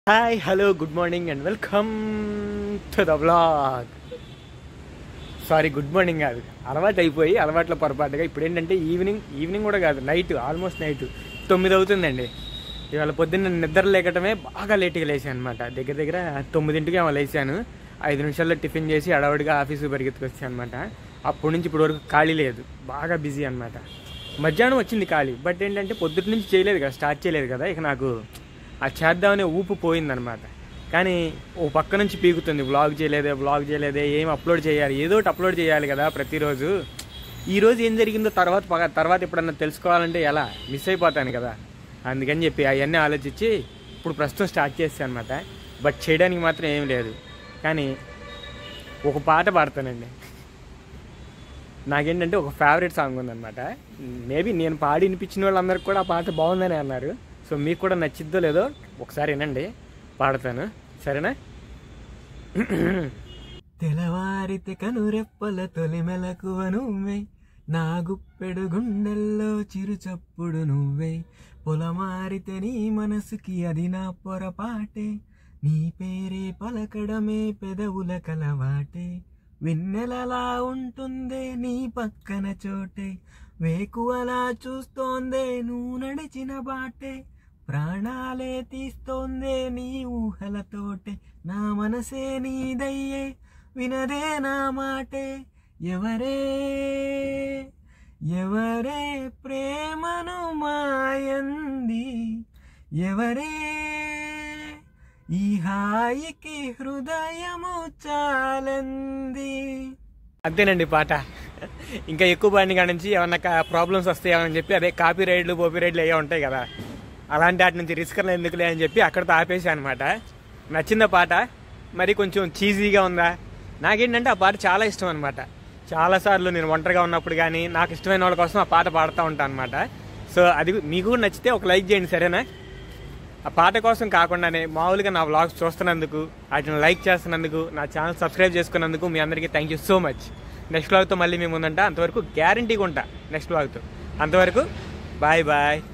hi hello good morning and welcome to the blog sorry good morning కాదు అలవాటు అయిపోయి అలవాట్ల పొరపాటుగా ఇప్పుడు ఏంటంటే ఈవినింగ్ ఈవినింగ్ కూడా కాదు నైట్ ఆల్మోస్ట్ నైట్ తొమ్మిది అవుతుందండి ఇవాళ పొద్దున్న నిద్ర లేకటమే బాగా లేట్గా లేచాను అనమాట దగ్గర దగ్గర తొమ్మిదింటికి ఏమో లేచాను ఐదు నిమిషాల్లో టిఫిన్ చేసి అడవడిగా ఆఫీసు పరిగెత్తుకొచ్చాను అనమాట అప్పటి నుంచి ఇప్పటి వరకు ఖాళీ లేదు బాగా బిజీ అనమాట మధ్యాహ్నం వచ్చింది ఖాళీ బట్ ఏంటంటే పొద్దుటి నుంచి చేయలేదు కదా స్టార్ట్ చేయలేదు కదా ఇక నాకు ఆ చేద్దామనే ఊపు పోయిందనమాట కానీ ఓ పక్క నుంచి పీకుతుంది వ్లాగ్ చేయలేదే వ్లాగ్ చేయలేదే ఏం అప్లోడ్ చేయాలి ఏదో ఒకటి అప్లోడ్ చేయాలి కదా ప్రతిరోజు ఈ రోజు ఏం జరిగిందో తర్వాత పగ- తర్వాత ఎప్పుడన్నా తెలుసుకోవాలంటే ఎలా మిస్ అయిపోతాను కదా అందుకని చెప్పి అవన్నీ ఆలోచించి ఇప్పుడు ప్రస్తుతం స్టార్ట్ చేస్తాను అనమాట బట్ చేయడానికి మాత్రం ఏం లేదు కానీ ఒక పాట పాడతానండి నాకేంటంటే ఒక ఫేవరెట్ సాంగ్ ఉందన్నమాట మేబీ నేను పాడి వినిపించిన వాళ్ళందరికీ కూడా ఆ పాట బాగుందని అన్నారు సో మీకు కూడా నచ్చిద్దో లేదో ఒకసారి వినండి పాడతాను సరేనా తెల్లవారితే కనురెప్పల తొలి మెలకువ నువ్వే నా గుప్పెడు గుండెల్లో చిరు చప్పుడు నువ్వే పొలమారితే నీ మనసుకి అది నా పొరపాటే నీ పేరే పలకడమే పెదవుల కలవాటే వెన్నెలలా ఉంటుందే నీ పక్కన చోటే వేకువలా చూస్తోందే నువ్వు నడిచిన బాటే ప్రాణాలే తీస్తోందే నీ ఊహలతోటే నా మనసే నీదయ్యే వినదే నా మాటే ఎవరే ఎవరే ప్రేమను మాయంది ఎవరే ఈ హాయికి హృదయము చాలంది అంతేనండి పాట ఇంకా ఎక్కువ పాడిన కాడ నుంచి ఏమన్నా ప్రాబ్లమ్స్ వస్తాయేమని చెప్పి అదే కాపీ రైడ్లు పోపీ రైడ్లు అయ్యే ఉంటాయి కదా అలాంటి వాటి నుంచి రిస్క్ ఎందుకులే అని చెప్పి అక్కడతో ఆపేసి అనమాట నచ్చిందా పాట మరి కొంచెం చీజీగా ఉందా నాకేంటంటే ఆ పాట చాలా ఇష్టం అనమాట చాలాసార్లు నేను ఒంటరిగా ఉన్నప్పుడు కానీ నాకు ఇష్టమైన వాళ్ళ కోసం ఆ పాట పాడుతూ ఉంటాను అనమాట సో అది మీకు కూడా నచ్చితే ఒక లైక్ చేయండి సరేనా ఆ పాట కోసం కాకుండానే మామూలుగా నా వ్లాగ్స్ చూస్తున్నందుకు వాటిని లైక్ చేస్తున్నందుకు నా ఛానల్ సబ్స్క్రైబ్ చేసుకున్నందుకు మీ అందరికీ thank you so much next వ్లాగ్తో మళ్ళీ మేము ఉందంట అంతవరకు గ్యారంటీగా ఉంటా నెక్స్ట్ వ్లాగ్తో అంతవరకు బాయ్ బాయ్